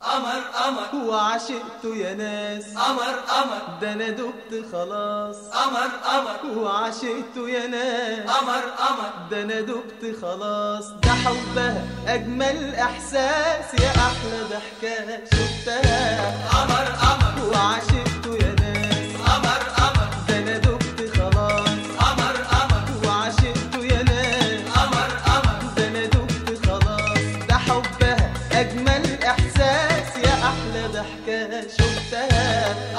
قمر قمر وعشقته يا ناس قمر قمر ده انا دبت خلاص قمر قمر وعشقته يا ناس قمر قمر ده انا دبت خلاص ده حبها اجمل احساس يا احلى ضحكه شفتها قمر قمر وعشقته يا ناس قمر قمر ده انا دبت خلاص قمر قمر وعشقته يا ناس قمر قمر ده انا دبت خلاص ده حبها اجمل احساس يا احلى ضحكه شفتها